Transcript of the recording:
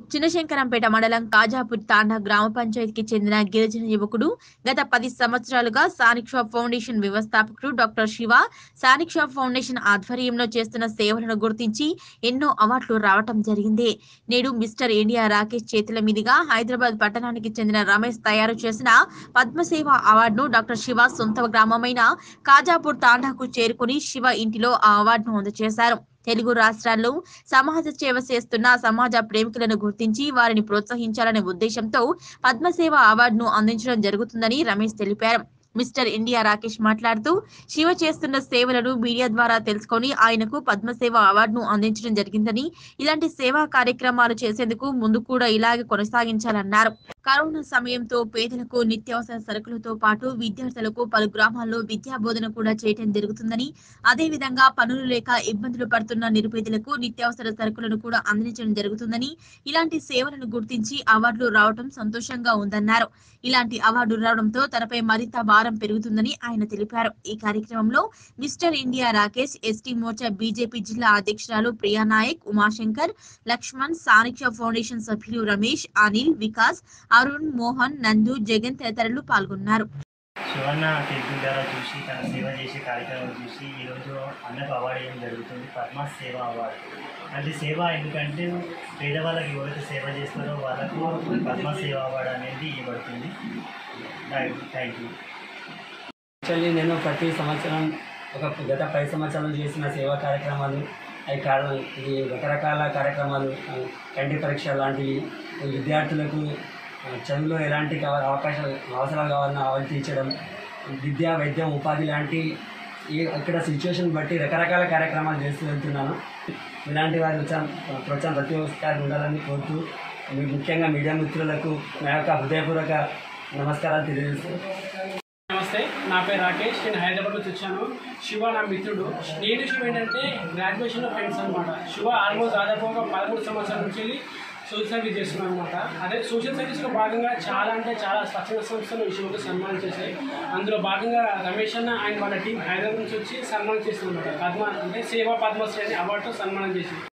చిన్నశంకరంపేట మండలం కాజాపూర్ తాండా గ్రామ పంచాయతీకి చెందిన గిరిజన యువకుడు గత పది సంవత్సరాలుగా సానిక్ షాప్ ఫౌండేషన్ వ్యవస్థాపకుడు doctor Shiva Saniksha Foundation ఆధ్వర్యంలో చేస్తున్న సేవలను గుర్తించి ఎన్నో అవార్డులు రావటం జరిగింది నేడు మిస్టర్ ఇండియా రాకేష్ చేతుల మీదుగా హైదరాబాద్ పట్టణానికి చెందిన రమేష్ తయారు చేసిన పద్మసేవ అవార్డును డాక్టర్ శివ సొంత గ్రామమైన కాజాపూర్ తాండాకు చేరుకుని శివ ఇంటిలో ఆ అవార్డును అందజేశారు తెలుగు రాష్ట్రాల్లో సమాజ సేవ చేస్తున్న సమాజ ప్రేమికులను గుర్తించి వారిని ప్రోత్సహించాలనే ఉద్దేశంతో పద్మసేవ అవార్డును అందించడం జరుగుతుందని రమేష్ తెలిపారు మిస్టర్ ఇండియా రాకేష్ మాట్లాడుతూ శివ చేస్తున్న సేవలను మీడియా ద్వారా తెలుసుకొని ఆయనకు పద్మసేవ అవార్డును అందించడం జరిగిందని ఇలాంటి సేవా కార్యక్రమాలు చేసేందుకు ముందు కూడా ఇలాగే కొనసాగించాలన్నారు కరోనా సమయంతో పేదలకు నిత్యావసర సరుకులతో పాటు విద్యార్థులకు పలు గ్రామాల్లో విద్యా బోధన కూడా చేయటం జరుగుతుందని అదే విధంగా పనులు లేక ఇబ్బందులు పడుతున్న నిరుపేదలకు నిత్యావసర సరుకులను కూడా అందించడం జరుగుతుందని ఇలాంటి సేవలను గుర్తించి అవార్డులు రావడం సంతోషంగా ఉందన్నారు ఇలాంటి అవార్డు రావడంతో తనపై మరింత భారం పెరుగుతుందని ఆయన తెలిపారు ఈ కార్యక్రమంలో Mister India Rakesh ST Morcha BJP జిల్లా అధ్యక్షురాలు ప్రియా నాయక్ ఉమాశంకర్ లక్ష్మణ్ సానిక్ష ఫౌండేషన్ సభ్యులు రమేష్ అనిల్ వికాస్ అరుణ్ మోహన్ నందు జగన్ తదితరులు పాల్గొన్నారు శివన్న తెలుగు ద్వారా చూసి తన సేవ చేసే కార్యక్రమం చూసి ఈరోజు అన్నకు అవార్డు ఇవ్వడం జరుగుతుంది పద్మ సేవ అవార్డు అంటే సేవ ఎందుకంటే పేదవాళ్ళకి ఎవరైతే సేవ చేస్తారో వాళ్ళకు పద్మ సేవ అవార్డు అనేది ఇవ్వబడుతుంది థ్యాంక్ యూ యాక్చువల్లీ నేను ప్రతి సంవత్సరం ఒక గత పది సంవత్సరాలు చేసిన సేవా కార్యక్రమాలు అవి కారణం ఇది రకరకాల కార్యక్రమాలు ఆ, కంటి పరీక్ష లాంటివి విద్యార్థులకు ఆ, చదువులో ఎలాంటి కావ అవకాశాలు అవసరాలు కావాలన్నా అవన్నీ తీర్చడం విద్య వైద్యం ఉపాధి లాంటి ఈ ఇక్కడ సిచ్యువేషన్ బట్టి రకరకాల కార్యక్రమాలు చేస్తూ వెళ్తున్నాను ఇలాంటి వారి ప్రోత్సాహం ప్రోత్సాహం ప్రతి ఒక్కరికి ఉండాలని కోరుతూ మీ- ముఖ్యంగా మీడియా మిత్రులకు నా యొక్క హృదయపూర్వక నమస్కారాలు తెలియజేస్తూ నమస్తే నా పేరు రాకేష్ నేను హైదరాబాద్ నుంచి వచ్చాను శివ నా మిత్రుడు నేను శివ ఏంటంటే గ్రాడ్యుయేషన్లో ఫ్రెండ్స్ అనమాట శివ ఆల్మోస్ట్ దాదాపు ఒక పదమూడు సంవత్సరాల నుంచి వెళ్ళి సోషల్ సర్వీస్ చేస్తున్నాను అనమాట అదే సోషల్ సర్వీస్లో భాగంగా చాలా అంటే చాలా స్వచ్ఛంద సంస్థలు ఈ శివకు సన్మానం చేశాయి అందులో భాగంగా రమేష్ అన్న ఆయన వాళ్ళ టీం హైదరాబాద్ నుంచి వచ్చి సన్మానం చేస్తున్నారు పద్మ అంటే సేవా పద్మశ్రీ అనే అవార్డుతో సన్మానం చేసింది